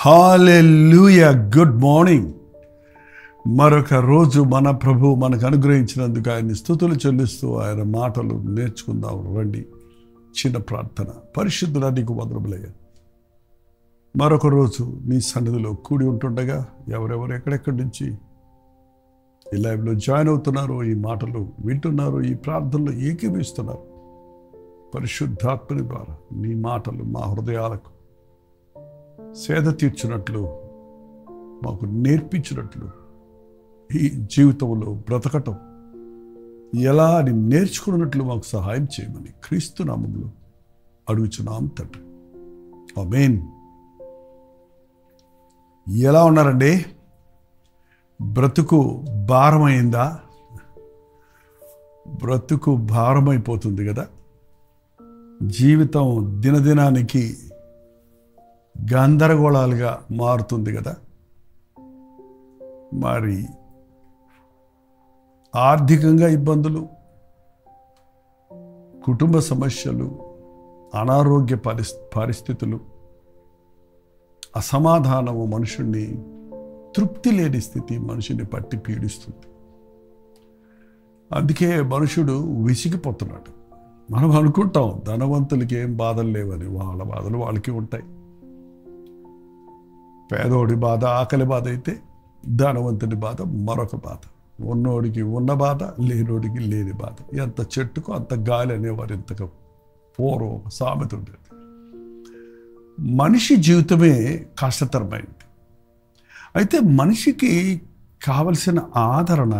Hallelujah good morning మరొక రోజు మన ప్రభు మనకు అనుగ్రహించినందుకు ఆయన స్థుతులు చెల్లిస్తూ ఆయన మాటలు నేర్చుకుందాం రండి చిన్న ప్రార్థన పరిశుద్ధుల నీకు వందరములయ్యా మరొక రోజు నీ సన్నిధిలో కూడి ఉంటుండగా ఎవరెవరు ఎక్కడెక్కడి నుంచి ఈ లైవ్లో జాయిన్ అవుతున్నారో ఈ మాటలు వింటున్నారు ఈ ప్రార్థనలు ఏకీభిస్తున్నారు పరిశుద్ధాత్మని ద్వారా నీ మాటలు మా హృదయాలకు సేద తీర్చినట్లు మాకు నేర్పించినట్లు ఈ జీవితంలో బ్రతకటం ఎలా అని నేర్చుకున్నట్లు మాకు సహాయం చేయమని క్రీస్తు నామంలో అడుగుచున్నాం తండ్రి ఆమేన్ ఎలా ఉన్నారండి బ్రతుకు భారమైందా బ్రతుకు భారమైపోతుంది కదా జీవితం దినదినానికి గందరగోళాలుగా మారుతుంది కదా మరి ఆర్థికంగా ఇబ్బందులు కుటుంబ సమస్యలు అనారోగ్య పరిస్ పరిస్థితులు అసమాధానము మనుషుణ్ణి తృప్తి లేని స్థితి మనిషిని పట్టి పీడిస్తుంది అందుకే మనుషుడు విసిగిపోతున్నాడు మనం అనుకుంటాం ధనవంతులకి ఏం బాధలు లేవని వాళ్ళ బాధలు వాళ్ళకి ఉంటాయి పేదోడి బాధ ఆకలి బాధ అయితే ధనవంతుడి బాధ మరొక బాధ ఉన్నోడికి ఉన్న బాధ లేనోడికి లేని బాధ ఎంత చెట్టుకు అంత గాలి అనేవారు ఇంతగా పూర్వం ఒక సామెత ఉండేది మనిషి జీవితమే కష్టతరమైంది అయితే మనిషికి కావలసిన ఆదరణ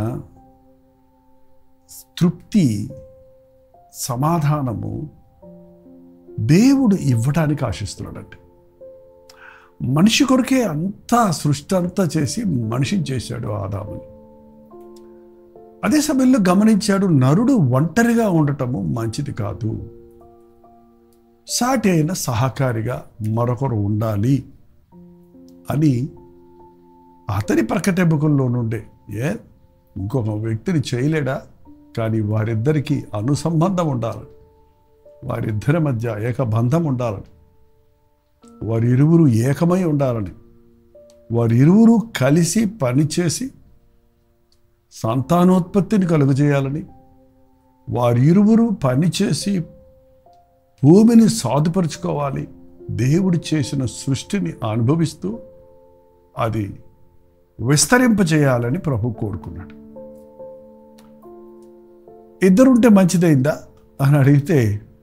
తృప్తి సమాధానము దేవుడు ఇవ్వడానికి ఆశిస్తున్నాడండి మనిషి కొరకే అంతా సృష్టి అంతా చేసి మనిషిని చేశాడు ఆదాముని అదే సమయంలో గమనించాడు నరుడు ఒంటరిగా ఉండటము మంచిది కాదు సాటి అయిన సహకారిగా మరొకరు ఉండాలి అని అతని ప్రకటెంపుకల్లో నుండే ఏ ఇంకొక వ్యక్తిని చేయలేడా కానీ వారిద్దరికీ అనుసంబంధం ఉండాలి వారిద్దరి మధ్య ఏకబంధం ఉండాలని వారిరువురు ఏకమై ఉండాలని వారిరువురు కలిసి పనిచేసి సంతానోత్పత్తిని కలుగజేయాలని వారిరువురు పనిచేసి భూమిని సాధుపరుచుకోవాలి దేవుడు చేసిన సృష్టిని అనుభవిస్తూ అది విస్తరింపజేయాలని ప్రభు కోరుకున్నాడు ఇద్దరుంటే మంచిదైందా అని అడిగితే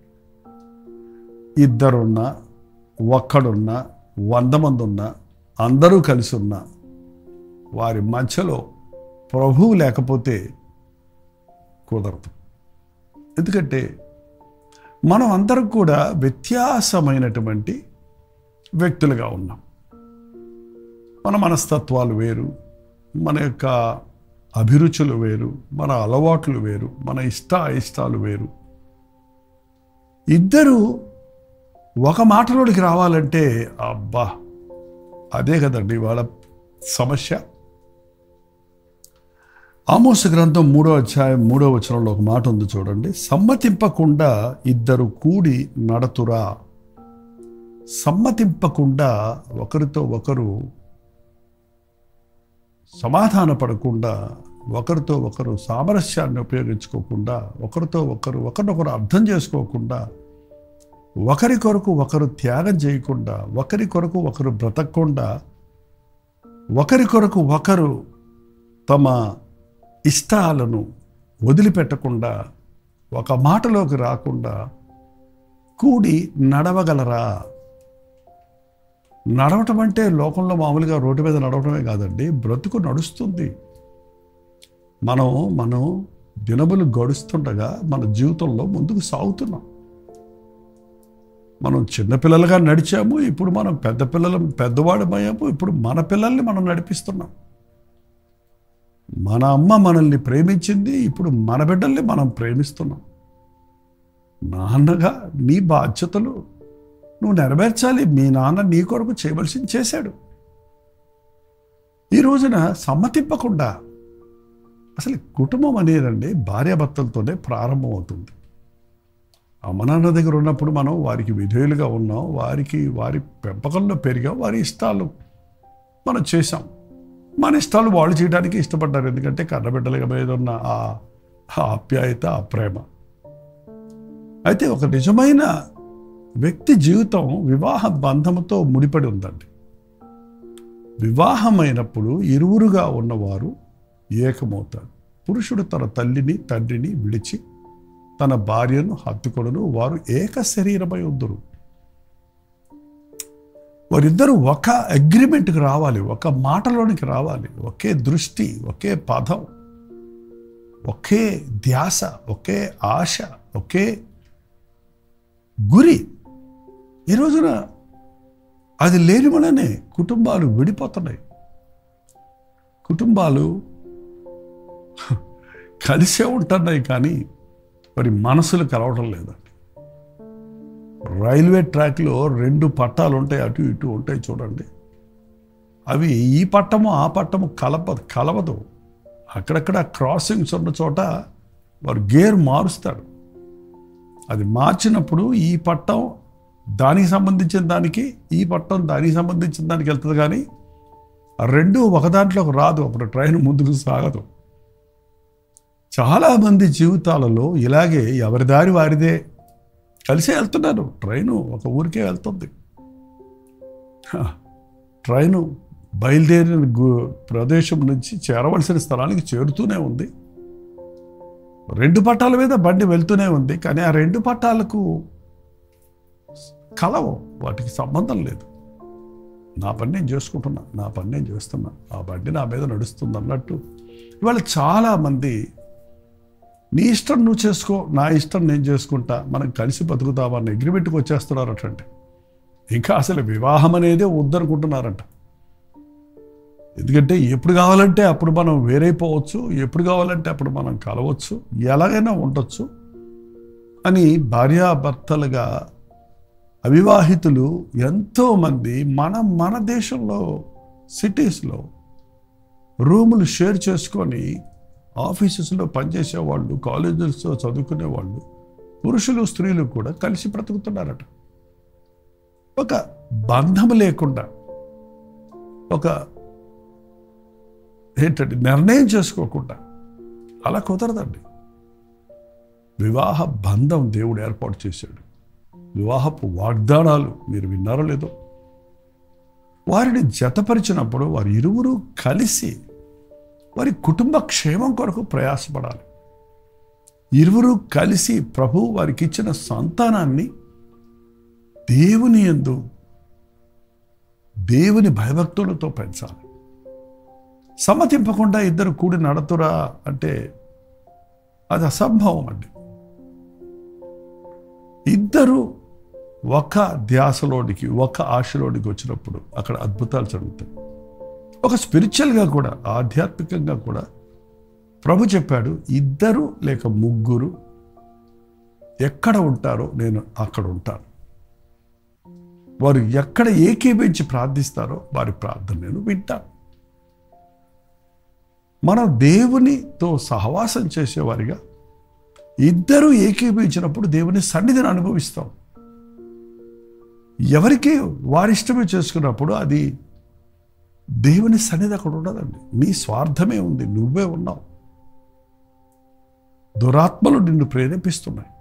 ఇద్దరున్నా ఒక్కడున్నా వంద మంది ఉన్నా అందరూ కలిసి ఉన్నా వారి మధ్యలో ప్రభువు లేకపోతే కుదరదు ఎందుకంటే మనం అందరం కూడా వ్యత్యాసమైనటువంటి వ్యక్తులుగా ఉన్నాం మన మనస్తత్వాలు వేరు మన యొక్క అభిరుచులు వేరు మన అలవాట్లు వేరు మన ఇష్ట అయిష్టాలు వేరు ఇద్దరు ఒక మాటలోనికి రావాలంటే అబ్బా అదే కదండి వాళ్ళ సమస్య ఆమోస గ్రంథం మూడో అధ్యాయం మూడో వచనంలో ఒక మాట ఉంది చూడండి సమ్మతింపకుండా ఇద్దరు కూడి నడతురా సమ్మతింపకుండా ఒకరితో ఒకరు సమాధాన పడకుండా ఒకరితో ఒకరు సామరస్యాన్ని ఉపయోగించుకోకుండా ఒకరితో ఒకరు ఒకరినొకరు అర్థం చేసుకోకుండా ఒకరి కొరకు ఒకరు త్యాగం చేయకుండా ఒకరి కొరకు ఒకరు బ్రతకకుండా ఒకరి కొరకు ఒకరు తమ ఇష్టాలను వదిలిపెట్టకుండా ఒక మాటలోకి రాకుండా కూడి నడవగలరా నడవటం అంటే లోకంలో మామూలుగా రోడ్డు మీద నడవటమే కాదండి బ్రతుకు నడుస్తుంది మనం మనం దినములు గడుస్తుండగా మన జీవితంలో ముందుకు సాగుతున్నాం మనం చిన్నపిల్లలుగా నడిచాము ఇప్పుడు మనం పెద్ద పిల్లలు పెద్దవాడమయ్యాము ఇప్పుడు మన పిల్లల్ని మనం నడిపిస్తున్నాం మన అమ్మ మనల్ని ప్రేమించింది ఇప్పుడు మన బిడ్డల్ని మనం ప్రేమిస్తున్నాం నాన్నగా నీ బాధ్యతలు నువ్వు నెరవేర్చాలి మీ నాన్న నీ కొరకు చేయవలసింది చేశాడు ఈ రోజున సమ్మతింపకుండా అసలు కుటుంబం అనేదండి భార్యాభర్తలతోనే ప్రారంభమవుతుంది అమ్మ నాన్న దగ్గర ఉన్నప్పుడు మనం వారికి విధేయులుగా ఉన్నాం వారికి వారి పెంపకంలో పెరిగాం వారి ఇష్టాలు మనం చేసాం మన ఇష్టాలు వాళ్ళు చేయడానికి ఇష్టపడ్డారు ఎందుకంటే కన్నబిడ్డల మీద ఉన్న ఆ ఆ ఆప్యాయత ఆ ప్రేమ అయితే ఒక నిజమైన వ్యక్తి జీవితం వివాహ బంధంతో ముడిపడి ఉందండి వివాహమైనప్పుడు ఇరువురుగా ఉన్నవారు ఏకమవుతారు పురుషుడు తన తల్లిని తండ్రిని విడిచి తన భార్యను హత్తుకొడును వారు ఏక శరీరమై ఉందరు వారిద్దరూ ఒక అగ్రిమెంట్కి రావాలి ఒక మాటలోనికి రావాలి ఒకే దృష్టి ఒకే పదం ఒకే ధ్యాస ఒకే ఆశ ఒకే గురి ఈ రోజున అది లేని వలనే కుటుంబాలు విడిపోతున్నాయి కుటుంబాలు కలిసే ఉంటున్నాయి కానీ మరి మనసులు కలవటం లేదండి రైల్వే ట్రాక్లో రెండు పట్టాలు ఉంటాయి అటు ఇటు ఉంటాయి చూడండి అవి ఈ పట్టము ఆ పట్టము కలప కలవదు అక్కడక్కడ క్రాసింగ్స్ ఉన్న చోట వారు గేర్ మారుస్తాడు అది మార్చినప్పుడు ఈ పట్టం దానికి సంబంధించిన దానికి ఈ పట్టం దానికి సంబంధించిన దానికి వెళ్తుంది కానీ ఆ రెండు ఒక దాంట్లోకి రాదు అప్పుడు ట్రైన్ ముందుకు సాగదు చాలామంది జీవితాలలో ఇలాగే ఎవరి దారి వారిదే కలిసే వెళ్తున్నారు ట్రైను ఒక ఊరికే వెళ్తుంది హ, ట్రైను బయలుదేరిన గు- ప్రదేశం నుంచి చేరవలసిన స్థలానికి చేరుతూనే ఉంది రెండు పట్టాల మీద బండి వెళ్తూనే ఉంది కానీ ఆ రెండు పట్టాలకు కలవు వాటికి సంబంధం లేదు నా పని నేను చేసుకుంటున్నా నా పని నేను చేస్తున్నా ఆ బండి నా మీద నడుస్తుంది అన్నట్టు ఇవాళ చాలామంది నీ ఇష్టం నువ్వు చేసుకో నా ఇష్టం నేను చేసుకుంటా మనం కలిసి బతుకుతామన్న అగ్రిమెంట్కి వచ్చేస్తున్నారటండి ఇంకా అసలు వివాహం అనేదే వద్దనుకుంటున్నారంట ఎందుకంటే ఎప్పుడు కావాలంటే అప్పుడు మనం వేరైపోవచ్చు ఎప్పుడు కావాలంటే అప్పుడు మనం కలవచ్చు ఎలాగైనా ఉండొచ్చు అని భార్యాభర్తలుగా అవివాహితులు ఎంతోమంది మన మన దేశంలో సిటీస్లో రూములు షేర్ చేసుకొని ఆఫీసెస్లో పనిచేసే వాళ్ళు కాలేజెస్లో చదువుకునే వాళ్ళు పురుషులు స్త్రీలు కూడా కలిసి బ్రతుకుతున్నారట ఒక బంధం లేకుండా ఒక ఏంటంటే నిర్ణయం చేసుకోకుండా అలా కుదరదండి వివాహ బంధం దేవుడు ఏర్పాటు చేశాడు వివాహపు వాగ్దానాలు మీరు విన్నారో లేదో వారిని జతపరిచినప్పుడు వారి ఇరువురు కలిసి వారి కుటుంబ క్షేమం కొరకు ప్రయాసపడాలి ఇరువురు కలిసి ప్రభు వారికి ఇచ్చిన సంతానాన్ని దేవుని ఎందు దేవుని భయభక్తులతో పెంచాలి సమ్మతింపకుండా ఇద్దరు కూడి నడతురా అంటే అది అసంభవం అండి ఇద్దరు ఒక ధ్యాసలోనికి ఒక ఆశలోనికి వచ్చినప్పుడు అక్కడ అద్భుతాలు జరుగుతాయి ఒక స్పిరిచువల్గా కూడా ఆధ్యాత్మికంగా కూడా ప్రభు చెప్పాడు ఇద్దరు లేక ముగ్గురు ఎక్కడ ఉంటారో నేను అక్కడ ఉంటాను వారు ఎక్కడ ఏకీభించి ప్రార్థిస్తారో వారి ప్రార్థన నేను వింటాను మనం దేవునితో సహవాసం చేసేవారిగా ఇద్దరు ఏకీభవించినప్పుడు దేవుని సన్నిధిని అనుభవిస్తాం ఎవరికి వారిష్టమే చేసుకున్నప్పుడు అది దేవుని సన్నిధి అక్కడ ఉండదండి నీ స్వార్థమే ఉంది నువ్వే ఉన్నావు దురాత్మలు నిన్ను ప్రేరేపిస్తున్నాయి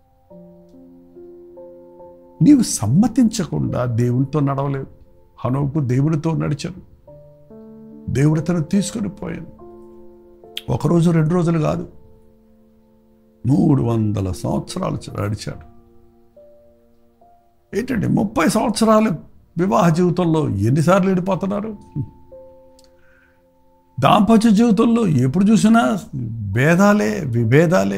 నీవు సమ్మతించకుండా దేవునితో నడవలేవు హనుకు దేవునితో నడిచాను దేవుడు తను తీసుకొని పోయాను ఒకరోజు రెండు రోజులు కాదు మూడు వందల సంవత్సరాలు నడిచాడు ఏంటండి ముప్పై సంవత్సరాలు వివాహ జీవితంలో ఎన్నిసార్లు వెళ్ళిపోతున్నారు దాంపత్య జీవితంలో ఎప్పుడు చూసినా భేదాలే విభేదాలే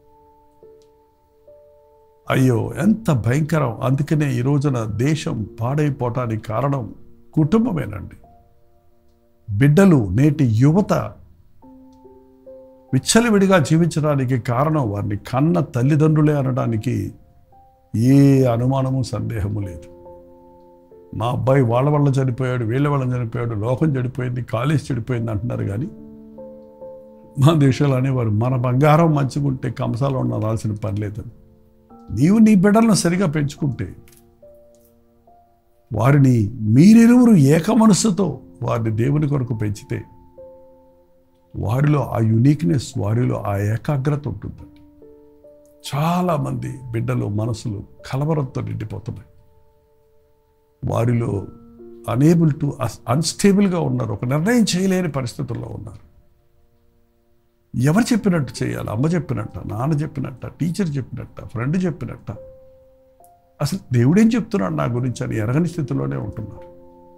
అయ్యో ఎంత భయంకరం అందుకనే ఈ రోజున దేశం పాడైపోవటానికి కారణం కుటుంబమేనండి బిడ్డలు నేటి యువత విచ్చలవిడిగా జీవించడానికి కారణం వారిని కన్న తల్లిదండ్రులే అనడానికి ఏ అనుమానము సందేహము లేదు మా అబ్బాయి వాళ్ళ వల్ల చనిపోయాడు వీళ్ళ వల్ల చనిపోయాడు లోకం చెడిపోయింది కాలేజ్ చెడిపోయింది అంటున్నారు కానీ మా దేశాలు అనేవారు మన బంగారం మంచుకుంటే కంసాలో ఉండాల్సిన పని లేదని నీవు నీ బిడ్డలను సరిగా పెంచుకుంటే వారిని మీరిరువురు ఏక మనస్సుతో వారిని దేవుని కొరకు పెంచితే వారిలో ఆ యునీక్నెస్ వారిలో ఆ ఏకాగ్రత ఉంటుందండి చాలామంది బిడ్డలు మనసులు కలవరంతో నిండిపోతున్నాయి వారిలో అనేబుల్ టు అన్స్టేబుల్గా ఉన్నారు ఒక నిర్ణయం చేయలేని పరిస్థితుల్లో ఉన్నారు ఎవరు చెప్పినట్టు చేయాలి అమ్మ చెప్పినట్ట నాన్న చెప్పినట్ట టీచర్ చెప్పినట్ట ఫ్రెండ్ చెప్పినట్ట అసలు దేవుడేం చెప్తున్నాడు నా గురించి అని ఎరగని స్థితిలోనే ఉంటున్నారు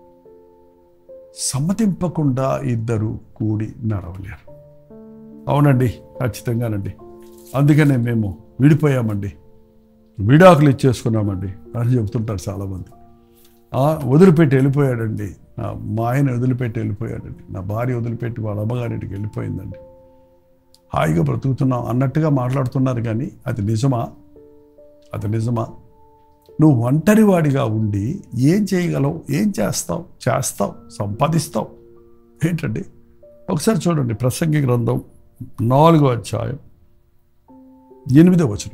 సమ్మతింపకుండా ఇద్దరు కూడి నడవలేరు అవునండి ఖచ్చితంగానండి అందుకనే మేము విడిపోయామండి విడాకులు ఇచ్చేసుకున్నామండి అని చెబుతుంటారు చాలామంది "ఆ, వదిలిపెట్టి వెళ్ళిపోయాడండి నా మా ఆయన వదిలిపెట్టి వెళ్ళిపోయాడండి నా భార్య వదిలిపెట్టి వాళ్ళ అమ్మగారింటికి వెళ్ళిపోయిందండి హాయిగా బ్రతుకుతున్నాం అన్నట్టుగా మాట్లాడుతున్నారు కానీ అది నిజమా అది నిజమా నువ్వు ఒంటరివాడిగా ఉండి ఏం చేయగలవు ఏం చేస్తావు చేస్తావు సంపాదిస్తావు ఏంటండి ఒకసారి చూడండి ప్రసంగి గ్రంథం నాలుగో అధ్యాయం ఎనిమిదో వచనం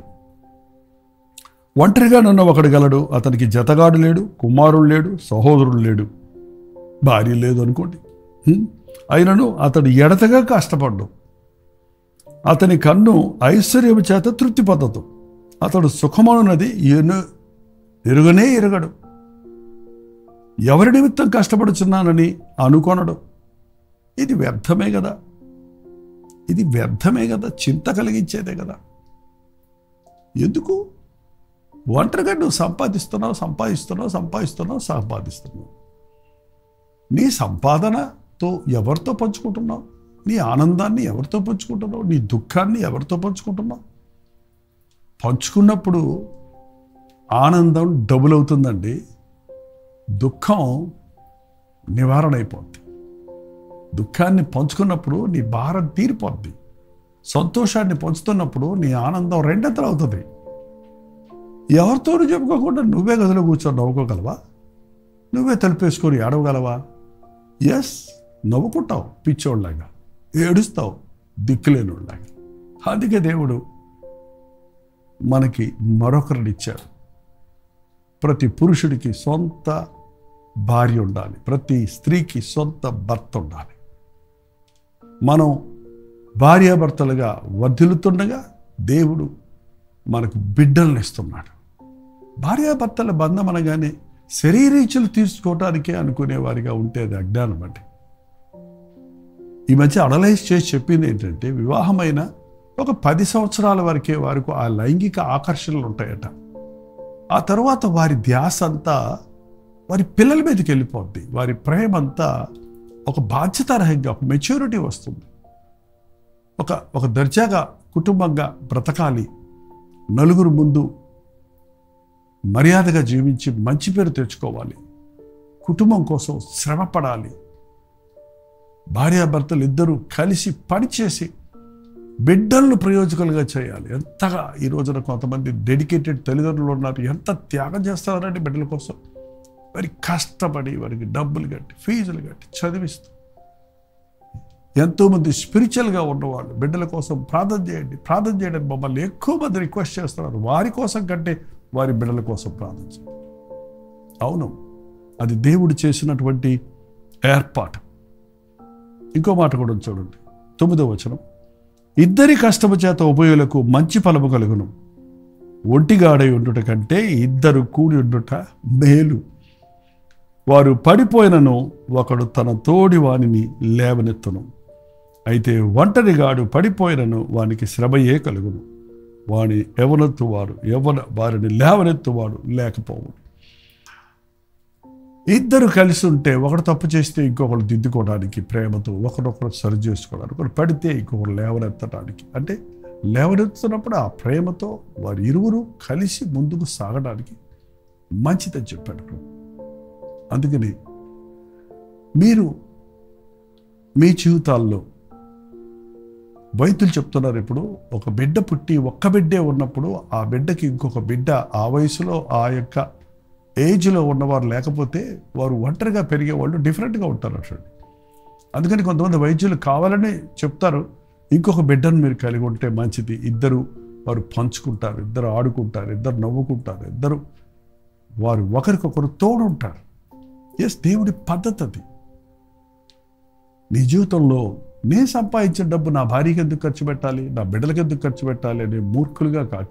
ఒంటరిగా నన్న ఒకడు గలడు అతనికి జతగాడు లేడు కుమారుడు లేడు సహోదరుడు లేడు భార్య లేదు అనుకోండి హ్మ్? అయినను అతడు ఎడతగా కష్టపడ్డు అతని కన్ను ఐశ్వర్యము చేత తృప్తి పొందదు అతడు సుఖమనున్నది ఎను ఎరుగనే ఎరగడు ఎవరి నిమిత్తం కష్టపడుచున్నానని అనుకొనడు ఇది వ్యర్థమే కదా ఇది వ్యర్థమే కదా చింత కలిగించేదే కదా ఎందుకు ఒంటరిగా నువ్వు సంపాదిస్తున్నావు సంపాదిస్తున్నావు సంపాదిస్తున్నావు సంపాదిస్తున్నావు నీ సంపాదనతో ఎవరితో పంచుకుంటున్నావు నీ ఆనందాన్ని ఎవరితో పంచుకుంటున్నావు నీ దుఃఖాన్ని ఎవరితో పంచుకుంటున్నావు పంచుకున్నప్పుడు ఆనందం డబుల్ అవుతుందండి దుఃఖం నివారణ అయిపోద్ది దుఃఖాన్ని పంచుకున్నప్పుడు నీ భారం తీరిపోద్ది సంతోషాన్ని పంచుతున్నప్పుడు నీ ఆనందం రెండంతలు అవుతుంది ఎవరితోనూ చెప్పుకోకుండా నువ్వే గదిలో కూర్చొని నవ్వుకోగలవా నువ్వే తలుపేసుకొని ఏడవగలవా ఎస్ నవ్వుకుంటావు పిచ్చోళ్ళలాగా ఏడుస్తావు దిక్కులేనివాళ్ళలాగా అందుకే దేవుడు మనకి మరొకరిని ఇచ్చాడు ప్రతి పురుషుడికి సొంత భార్య ఉండాలి ప్రతి స్త్రీకి సొంత భర్త ఉండాలి మనం భార్యాభర్తలుగా వర్ధిల్లుతుండగా దేవుడు మనకు బిడ్డలను ఇస్తున్నాడు భార్యాభర్తల బంధం అనగానే శరీరీచులు తీసుకోవటానికే అనుకునేవారిగా ఉంటే అది అజ్ఞానం అండి ఈ మధ్య అనలైజ్ చేసి చెప్పింది ఏంటంటే వివాహమైన ఒక పది సంవత్సరాల వరకే వారికి ఆ లైంగిక ఆకర్షణలు ఉంటాయట ఆ తర్వాత వారి ధ్యాస అంతా వారి పిల్లల మీదకి వెళ్ళిపోద్ది వారి ప్రేమ అంతా ఒక బాధ్యతారహంగా ఒక మెచ్యూరిటీ వస్తుంది ఒక ఒక దర్జాగా కుటుంబంగా బ్రతకాలి నలుగురు ముందు మర్యాదగా జీవించి మంచి పేరు తెచ్చుకోవాలి కుటుంబం కోసం శ్రమ పడాలి భార్యాభర్తలు ఇద్దరూ కలిసి పనిచేసి బిడ్డలను ప్రయోజకులుగా చేయాలి ఎంతగా ఈ రోజున కొంతమంది డెడికేటెడ్ తల్లిదండ్రులు ఉన్నారు ఎంత త్యాగం చేస్తారండి బిడ్డల కోసం మరి కష్టపడి వారికి డబ్బులు కట్టి ఫీజులు కట్టి చదివిస్తూ ఎంతోమంది స్పిరిచువల్గా ఉన్నవాళ్ళు బిడ్డల కోసం ప్రార్థన చేయండి ప్రార్థన చేయడానికి మమ్మల్ని ఎక్కువ మంది రిక్వెస్ట్ చేస్తున్నారు వారి కోసం కంటే వారి బిడ్డల కోసం ప్రార్థన చేయండి అవును అది దేవుడు చేసినటువంటి ఏర్పాటు ఇంకో మాట కూడా ఉంది చూడండి తొమ్మిదో వచనం ఇద్దరి కష్టము చేత ఉభయులకు మంచి ఫలము కలుగును ఒంటిగాడై ఉండుట కంటే ఇద్దరు కూడి ఉండుట మేలు వారు పడిపోయినను ఒకడు తన తోడి వానిని లేవనెత్తును అయితే ఒంటరిగాడు పడిపోయినను వానికి శ్రమయే కలుగును వాని ఎవనెత్తువారు ఎవన వారిని లేవనెత్తువాడు లేకపోవును ఇద్దరు కలిసి ఉంటే ఒకడు తప్పు చేస్తే ఇంకొకరు దిద్దుకోవడానికి ప్రేమతో ఒకరొకరు సరి చేసుకోవడానికి ఒకరు పడితే ఇంకొకరు లేవనెత్తడానికి అంటే లేవనెత్తుతున్నప్పుడు ఆ ప్రేమతో వారి ఇరువురు కలిసి ముందుకు సాగడానికి మంచిదని చెప్పాడు ప్రభు అందుకని మీరు మీ జీవితాల్లో వైద్యులు చెప్తున్నారు ఇప్పుడు ఒక బిడ్డ పుట్టి ఒక్క బిడ్డే ఉన్నప్పుడు ఆ బిడ్డకి ఇంకొక బిడ్డ ఆ వయసులో ఆ యొక్క ఏజ్లో ఉన్నవారు లేకపోతే వారు ఒంటరిగా పెరిగే వాళ్ళు డిఫరెంట్గా ఉంటారు అసలు అందుకని కొంతమంది వైద్యులు కావాలని చెప్తారు ఇంకొక బిడ్డను మీరు కలిగి ఉంటే మంచిది ఇద్దరు వారు పంచుకుంటారు ఇద్దరు ఆడుకుంటారు ఇద్దరు నవ్వుకుంటారు ఇద్దరు వారు ఒకరికొకరు తోడుంటారు ఎస్ దేవుడి పద్ధతి అది నీ జీవితంలో నేను సంపాదించిన డబ్బు నా భార్యకి ఎందుకు ఖర్చు పెట్టాలి నా బిడ్డలకి ఎందుకు ఖర్చు పెట్టాలి అనే మూర్ఖులుగా కాక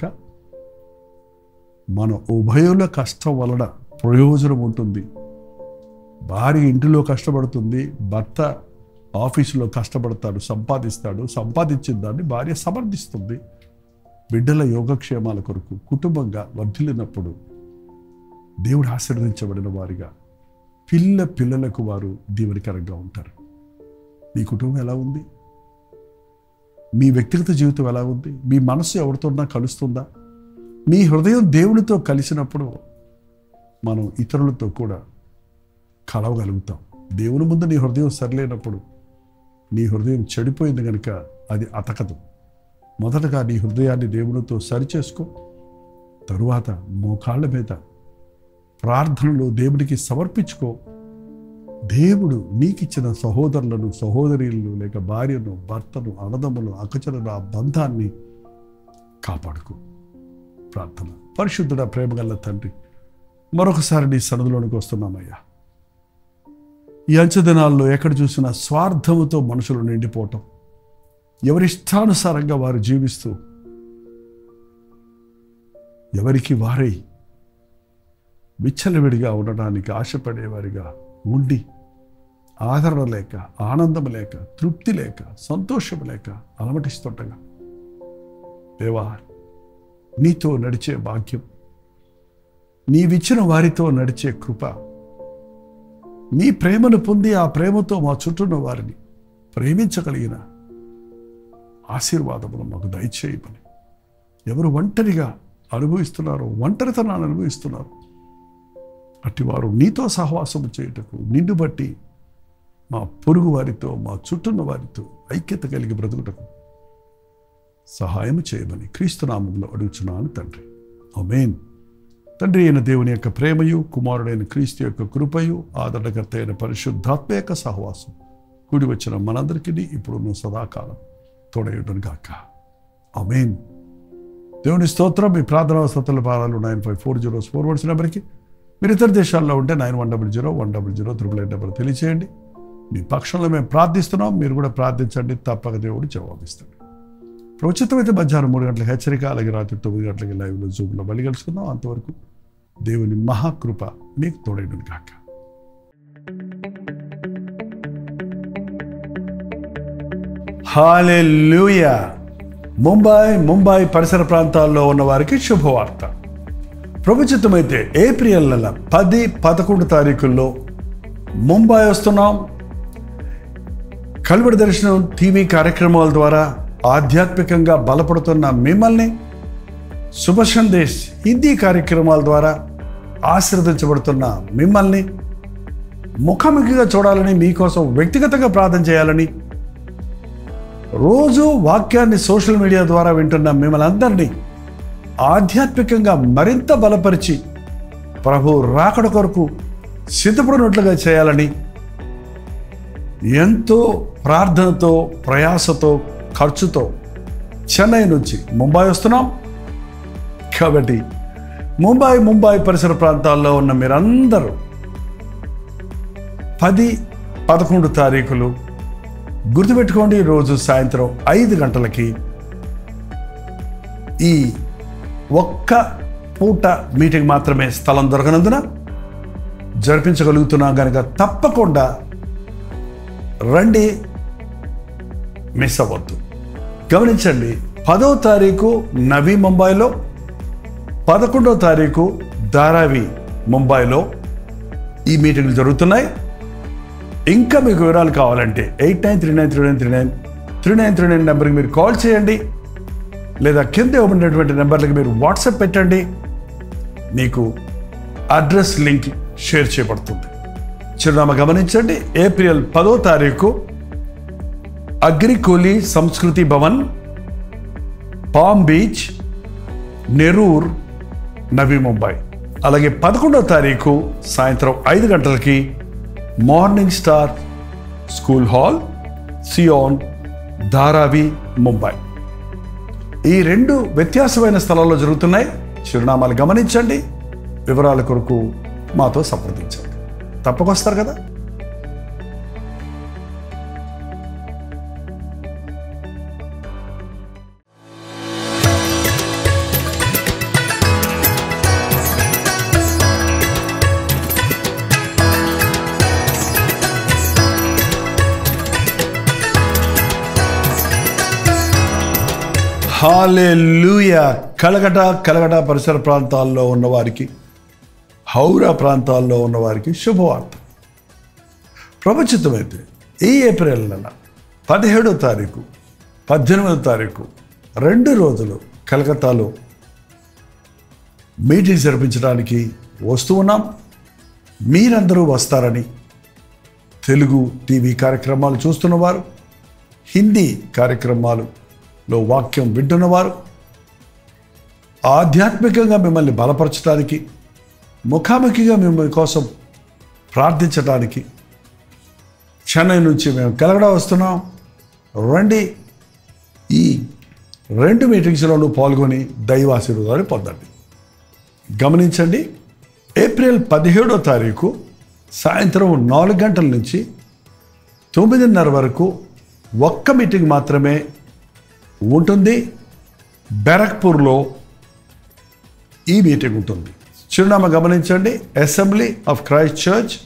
మన ఉభయుల కష్టం వలన ప్రయోజనం ఉంటుంది భార్య ఇంటిలో కష్టపడుతుంది భర్త ఆఫీసులో కష్టపడతాడు సంపాదిస్తాడు సంపాదించిన దాన్ని భార్య సమర్థిస్తుంది బిడ్డల యోగక్షేమాల కొరకు కుటుంబంగా వర్ధిల్లినప్పుడు దేవుడు ఆశీర్వదించబడిన వారిగా పిల్ల పిల్లలకు వారు దీవెనకరంగా ఉంటారు మీ కుటుంబం ఎలా ఉంది మీ వ్యక్తిగత జీవితం ఎలా ఉంది మీ మనసు ఎవరితోన్నా కలుస్తుందా మీ హృదయం దేవునితో కలిసినప్పుడు మనం ఇతరులతో కూడా కలవగలుగుతాం దేవుని ముందు నీ హృదయం సరిలేనప్పుడు నీ హృదయం చెడిపోయింది కనుక అది అతకదు మొదటగా నీ హృదయాన్ని దేవునితో సరిచేసుకో తరువాత మోకాళ్ళ మీద ప్రార్థనలు దేవునికి సమర్పించుకో దేవుడు నీకిచ్చిన సహోదరులను సహోదరులను లేక భార్యను భర్తను అన్నదమ్ములు అకచలను ఆ బంధాన్ని కాపాడుకో ప్రార్థన పరిశుద్ధుడ ప్రేమగల్ల తండ్రి మరొకసారి నీ సన్నదిలోనికి వస్తున్నామయ్యా ఈ అంచె దినాల్లో ఎక్కడ చూసినా స్వార్థముతో మనుషులు నిండిపోవటం ఎవరిష్టానుసారంగా వారు జీవిస్తూ ఎవరికి వారై విచ్చలవిడిగా ఉండడానికి ఆశపడేవారిగా ఉండి ఆదరణ లేక ఆనందం లేక తృప్తి లేక సంతోషం లేక అలమటిస్తుండగా దేవా నీతో నడిచే భాగ్యం నీవిచ్చిన వారితో నడిచే కృప నీ ప్రేమను పొంది ఆ ప్రేమతో మా చుట్టూన్న వారిని ప్రేమించగలిగిన ఆశీర్వాదములు మాకు దయచేయమని ఎవరు ఒంటరిగా అనుభవిస్తున్నారో ఒంటరితనాన్ని అనుభవిస్తున్నారు అట్టివారు నీతో సహవాసము చేయుటకు నిన్ను బట్టి మా పొరుగు వారితో మా చుట్టూన్న వారితో ఐక్యత కలిగి బ్రతుకుటకు సహాయం చేయమని క్రీస్తునామంలో అడుగుచున్నాను తండ్రి ఆమేన్ తండ్రి అయిన దేవుని యొక్క ప్రేమయు కుమారుడైన క్రీస్తు యొక్క కృపయు ఆదరణకర్త అయిన పరిశుద్ధాత్మ యొక్క సహవాసం కూడి వచ్చిన మనందరికీ ఇప్పుడున్న సదాకాలం తోడయుడను గాక ఆమేన్ దేవుని స్తోత్రం మీ ప్రార్థనా స్తోత్రాల పారాలు nine five four zero four ones నెంబర్కి మీరు ఇతర దేశాల్లో ఉంటే nine one double zero one double zero triple eight number తెలియచేయండి మీ పక్షంలో మేము ప్రార్థిస్తున్నాం మీరు కూడా ప్రార్థించండి తప్పక దేవుడు జవాబిస్తాడు ఉచితమైతే మధ్యాహ్నం మూడు గంటలకు హెచ్చరిక అలాగే రాత్రి తొమ్మిది గంటలకి లైవ్లో జూమ్లో బలి కలుసుకుందాం అంతవరకు దేవుని మహాకృప మీకు తోడైన కాక హాలెలూయా ముంబై ముంబై పరిసర ప్రాంతాల్లో ఉన్న వారికి శుభవార్త ప్రభుత్వమైతే ఏప్రిల్ నెల పది పదకొండు తారీఖుల్లో ముంబై వస్తున్నాం కలువడి దర్శనం టీవీ కార్యక్రమాల ద్వారా ఆధ్యాత్మికంగా బలపడుతున్న మిమ్మల్ని శుభ సందేశ్ హిందీ కార్యక్రమాల ద్వారా ఆశీర్వదించబడుతున్న మిమ్మల్ని ముఖాముఖిగా చూడాలని మీకోసం వ్యక్తిగతంగా ప్రార్థన చేయాలని రోజు వాక్యాన్ని సోషల్ మీడియా ద్వారా వింటున్న మిమ్మల్ని అందరినీ ఆధ్యాత్మికంగా మరింత బలపరిచి ప్రభు రాకడ కొరకు సిద్ధపడినట్లుగా చేయాలని ఎంతో ప్రార్థనతో ప్రయాసతో ఖర్చుతో చెన్నై నుంచి ముంబై వస్తున్నాం కాబట్టి ముంబై ముంబై పరిసర ప్రాంతాల్లో ఉన్న మీరందరూ పది పదకొండు తారీఖులు గుర్తుపెట్టుకోండి రోజు సాయంత్రం ఐదు గంటలకి ఈ ఒక్క పూట మీటింగ్ మాత్రమే స్థలం దొరకనందున జరిపించగలుగుతున్నాం కనుక తప్పకుండా రండి మిస్ అవ్వద్దు గమనించండి పదో తారీఖు నవీ ముంబైలో పదకొండో తారీఖు ధారావి ముంబైలో ఈ మీటింగ్లు జరుగుతున్నాయి ఇంకా మీకు వివరాలు కావాలంటే eight nine three nine three nine three nine three nine three nine నెంబర్కి మీరు కాల్ చేయండి లేదా కింద ఇవ్వబడినటువంటి నెంబర్లకి మీరు వాట్సాప్ పెట్టండి మీకు అడ్రస్ లింక్ షేర్ చేయబడుతుంది చిరునామా గమనించండి ఏప్రిల్ పదో తారీఖు అగ్రికోలి సంస్కృతి భవన్ పామ్ బీచ్ నెరూర్ నవీ ముంబై అలాగే పదకొండవ తారీఖు సాయంత్రం ఐదు గంటలకి morning star school hall Sion Dharavi Mumbai ఈ రెండు వ్యత్యాసమైన స్థలాల్లో జరుగుతున్నాయి చిరునామాలు గమనించండి వివరాల కొరకు మాతో సంప్రదించండి తప్పకొస్తారు కదా హాలెలూయ కలగట కలగట పరిసర ప్రాంతాల్లో ఉన్నవారికి హౌరా ప్రాంతాల్లో ఉన్నవారికి శుభవార్త ప్రపంచితమైతే ఈ ఏప్రిల్ నెల పదిహేడో తారీఖు పద్దెనిమిదో తారీఖు రెండు రోజులు కలకత్తాలో మీటింగ్ జరిపించడానికి వస్తూ ఉన్నాం మీరందరూ వస్తారని తెలుగు టీవీ కార్యక్రమాలు చూస్తున్నవారు హిందీ కార్యక్రమాలులో వాక్యం వింటున్నవారు ఆధ్యాత్మికంగా మిమ్మల్ని బలపరచడానికి ముఖాముఖిగా మిమ్మల్ని కోసం ప్రార్థించడానికి చెన్నై నుంచి మేము కలగడ వస్తున్నాం రండి ఈ రెండు మీటింగ్స్లోనూ పాల్గొని దైవాశీర్వాదాన్ని పొందండి గమనించండి ఏప్రిల్ పదిహేడో తారీఖు సాయంత్రం నాలుగు గంటల నుంచి తొమ్మిదిన్నర వరకు ఒక్క మీటింగ్ మాత్రమే ఉంటుంది బెరక్పూర్లో ఈ మీటింగ్ ఉంటుంది చిరునామా గమనించండి Assembly of Christ Church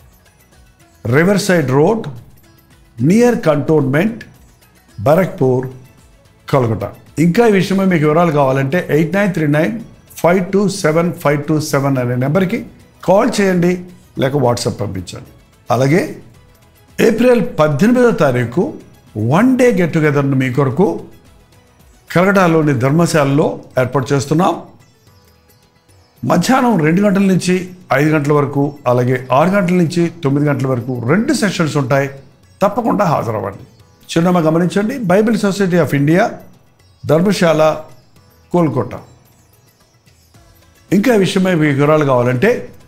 Riverside road near cantonment Barrackpore Kolkata ఇంకా ఈ విషయమై మీకు వివరాలు కావాలంటే eight nine three nine five two seven five two seven అనే నెంబర్కి కాల్ చేయండి లేక వాట్సాప్ పంపించండి అలాగే ఏప్రిల్ పద్దెనిమిదో తారీఖు వన్ డే గెట్ టుగెదర్ను మీ కొరకు కలకటాలోని ధర్మశాలలో ఏర్పాటు చేస్తున్నాం మధ్యాహ్నం రెండు గంటల నుంచి ఐదు గంటల వరకు అలాగే ఆరు గంటల నుంచి తొమ్మిది గంటల వరకు రెండు సెషన్స్ ఉంటాయి తప్పకుండా హాజరవ్వండి చిరునామా గమనించండి Bible Society of India Dharamshala Kolkata ఇంకా ఈ విషయమై మీకు వివరాలు కావాలంటే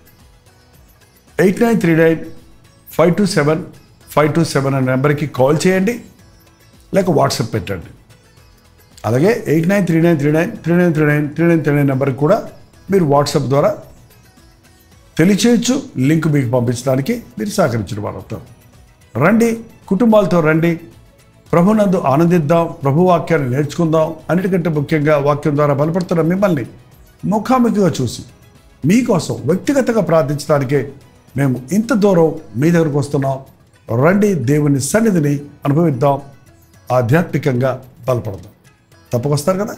eight nine three nine five two seven five two seven అనే నెంబర్కి కాల్ చేయండి లేక వాట్సాప్ పెట్టండి అలాగే eight nine three nine three nine three nine three nine three nine three nine నెంబర్కి కూడా మీరు వాట్సాప్ ద్వారా తెలియచేయచ్చు లింక్ మీకు పంపించడానికి మీరు సహకరించిన వారు అవుతారు రండి కుటుంబాలతో రండి ప్రభునందు ఆనందిద్దాం ప్రభు వాక్యాన్ని నేర్చుకుందాం అన్నిటికంటే ముఖ్యంగా వాక్యం ద్వారా బలపడుతున్న మిమ్మల్ని ముఖాముఖిగా చూసి మీకోసం వ్యక్తిగతంగా ప్రార్థించడానికే మేము ఇంత దూరం మీ దగ్గరకు వస్తున్నాం రండి దేవుని సన్నిధిని అనుభవిద్దాం ఆధ్యాత్మికంగా బలపడదాం తప్పకొస్తారు కదా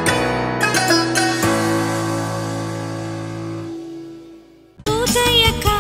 ఉదయక